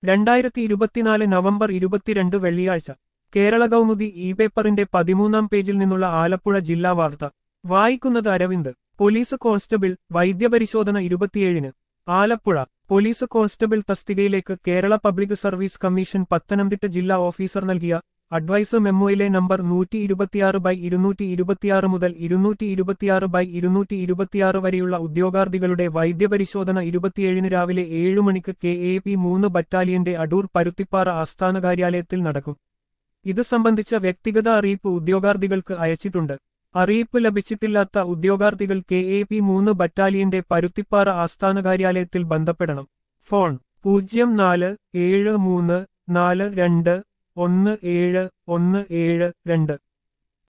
രണ്ടായിരത്തി ഇരുപത്തിനാല് നവംബർ ഇരുപത്തിരണ്ട് വെള്ളിയാഴ്ച കേരള കൗമുദി ഇ പേപ്പറിന്റെ പതിമൂന്നാം പേജിൽ നിന്നുള്ള ആലപ്പുഴ ജില്ലാ വാർത്ത വായിക്കുന്നത് അരവിന്ദ് പോലീസ് കോൺസ്റ്റബിൾ വൈദ്യപരിശോധന ഇരുപത്തിയേഴിന് ആലപ്പുഴ പോലീസ് കോൺസ്റ്റബിൾ തസ്തികയിലേക്ക് Kerala public service commission Pathanamthitta ജില്ലാ ഓഫീസർ നൽകിയ അഡ്വൈസ് മെമ്മോയിലെ നമ്പർ നൂറ്റി ഇരുപത്തിയാറ് ബൈ ഇരുന്നൂറ്റി ഇരുപത്തിയാറ് മുതൽ ഇരുന്നൂറ്റി ഇരുപത്തിയാറ് ബൈ ഇരുന്നൂറ്റി ഇരുപത്തിയാറ് വരെയുള്ള ഉദ്യോഗാർത്ഥികളുടെ വൈദ്യപരിശോധന ഇരുപത്തിയേഴിന് രാവിലെ ഏഴു മണിക്ക് കെ എ പി മൂന്ന് ബറ്റാലിയന്റെ അടൂർ പരുത്തിപ്പാറ ആസ്ഥാന കാര്യാലയത്തിൽ നടക്കും ഇത് സംബന്ധിച്ച വ്യക്തിഗത അറിയിപ്പ് ഉദ്യോഗാർത്ഥികൾക്ക് അയച്ചിട്ടുണ്ട് അറിയിപ്പ് ലഭിച്ചിട്ടില്ലാത്ത ഉദ്യോഗാർത്ഥികൾ കെ എ പി മൂന്ന് ബറ്റാലിയന്റെ പരുത്തിപ്പാറ ആസ്ഥാന കാര്യാലയത്തിൽ ബന്ധപ്പെടണം ഫോൺ പൂജ്യം നാല് ഏഴ് മൂന്ന് നാല് രണ്ട് ഒന്ന് ഏഴ് ഒന്ന് ഏഴ് രണ്ട്